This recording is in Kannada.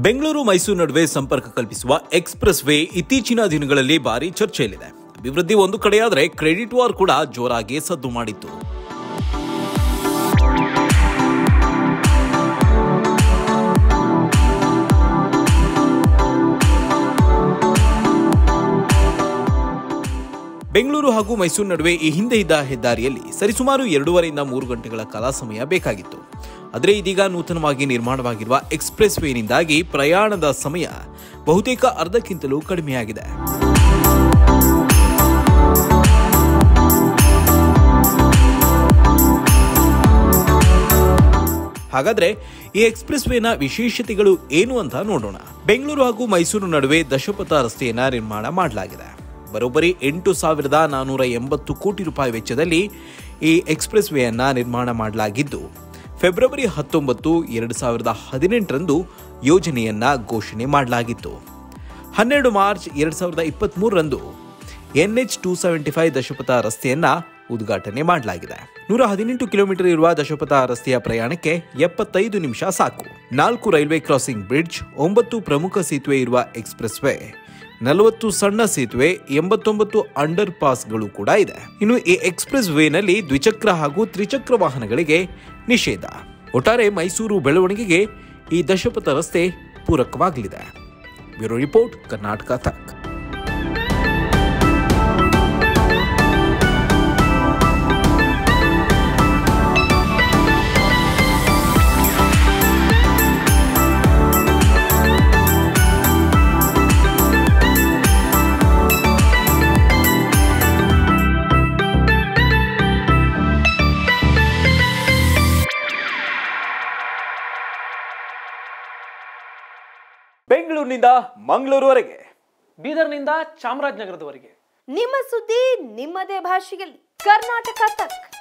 ಬೆಂಗಳೂರು ಮೈಸೂರು ನಡುವೆ ಸಂಪರ್ಕ ಕಲ್ಪಿಸುವ ಎಕ್ಸ್ಪ್ರೆಸ್ ವೇ ಇತ್ತೀಚಿನ ದಿನಗಳಲ್ಲಿ ಭಾರಿ ಚರ್ಚೆಯಲ್ಲಿದೆ ಅಭಿವೃದ್ಧಿ ಒಂದು ಕಡೆಯಾದರೆ ಕ್ರೆಡಿಟ್ ವಾರ್ ಕೂಡ ಜೋರಾಗಿ ಸದ್ದು ಮಾಡಿತ್ತು ಬೆಂಗಳೂರು ಹಾಗೂ ಮೈಸೂರು ನಡುವೆ ಈ ಹಿಂದೆ ಇದ್ದ ಹೆದ್ದಾರಿಯಲ್ಲಿ ಸರಿಸುಮಾರು ಎರಡೂವರೆಯಿಂದ ಮೂರು ಗಂಟೆಗಳ ಕಾಲ ಸಮಯ ಬೇಕಾಗಿತ್ತು ಆದರೆ ಇದೀಗ ನೂತನವಾಗಿ ನಿರ್ಮಾಣವಾಗಿರುವ ಎಕ್ಸ್ಪ್ರೆಸ್ ವೇನಿಂದಾಗಿ ಪ್ರಯಾಣದ ಸಮಯ ಬಹುತೇಕ ಅರ್ಧಕ್ಕಿಂತಲೂ ಕಡಿಮೆಯಾಗಿದೆ ಹಾಗಾದ್ರೆ ಈ ಎಕ್ಸ್ಪ್ರೆಸ್ ವೇನ ವಿಶೇಷತೆಗಳು ಏನು ಅಂತ ನೋಡೋಣ ಬೆಂಗಳೂರು ಹಾಗೂ ಮೈಸೂರು ನಡುವೆ ದಶಪಥ ರಸ್ತೆಯನ್ನ ನಿರ್ಮಾಣ ಮಾಡಲಾಗಿದೆ ಬರೋಬ್ಬರಿ ಎಂಟು ಸಾವಿರದ ನಾನೂರ ಎಂಬತ್ತು ಕೋಟಿ ರೂಪಾಯಿ ವೆಚ್ಚದಲ್ಲಿ ಈ ಎಕ್ಸ್ಪ್ರೆಸ್ ವೇಯನ್ನ ನಿರ್ಮಾಣ ಮಾಡಲಾಗಿದ್ದು ಫೆಬ್ರವರಿ ಹತ್ತೊಂಬತ್ತು ಎರಡು ಸಾವಿರದ ಹದಿನೆಂಟರಂದು ಯೋಜನೆಯನ್ನ ಘೋಷಣೆ ಮಾಡಲಾಗಿತ್ತು ಹನ್ನೆರಡು ಮಾರ್ಚ್ ಎರಡು ಸಾವಿರದ ಇಪ್ಪತ್ತ್ಮೂರರಂದು ಎನ್ಎಚ್ ಟೂ ಸೆವೆಂಟಿ ಫೈವ್ ದಶಪಥ ರಸ್ತೆಯನ್ನ ಉದ್ಘಾಟನೆ ಮಾಡಲಾಗಿದೆ ನೂರ ಹದಿನೆಂಟು ಕಿಲೋಮೀಟರ್ ಇರುವ ದಶಪಥ ರಸ್ತೆಯ ಪ್ರಯಾಣಕ್ಕೆ ಎಪ್ಪತ್ತೈದು ನಿಮಿಷ ಸಾಕು ನಾಲ್ಕು ರೈಲ್ವೆ ಕ್ರಾಸಿಂಗ್ ಬ್ರಿಡ್ಜ್ ಒಂಬತ್ತು ಪ್ರಮುಖ ಸೇತುವೆ ಇರುವ ಎಕ್ಸ್ಪ್ರೆಸ್ ವೇ ನಲವತ್ತು ಸಣ್ಣ ಸೇತುವೆ ಎಂಬತ್ತೊಂಬತ್ತು ಅಂಡರ್ ಪಾಸ್ಗಳು ಕೂಡ ಇದೆ ಇನ್ನು ಈ ಎಕ್ಸ್ಪ್ರೆಸ್ ವೇನಲ್ಲಿ ದ್ವಿಚಕ್ರ ಹಾಗೂ ತ್ರಿಚಕ್ರ ವಾಹನಗಳಿಗೆ ನಿಷೇಧ ಒಟ್ಟಾರೆ ಮೈಸೂರು ಬೆಳವಣಿಗೆಗೆ ಈ ದಶಪಥ ರಸ್ತೆ ಪೂರಕವಾಗಲಿದೆ ಬ್ಯೂರೋ ರಿಪೋರ್ಟ್ ಕರ್ನಾಟಕ ತಕ್ ಬೆಂಗಳೂರಿನಿಂದ ಮಂಗಳೂರುವರೆಗೆ ಬೀದರ್ನಿಂದ ಚಾಮರಾಜನಗರದವರೆಗೆ ನಿಮ್ಮ ಸುದ್ದಿ ನಿಮ್ಮದೇ ಭಾಷೆಯಲ್ಲಿ ಕರ್ನಾಟಕ ತಕ್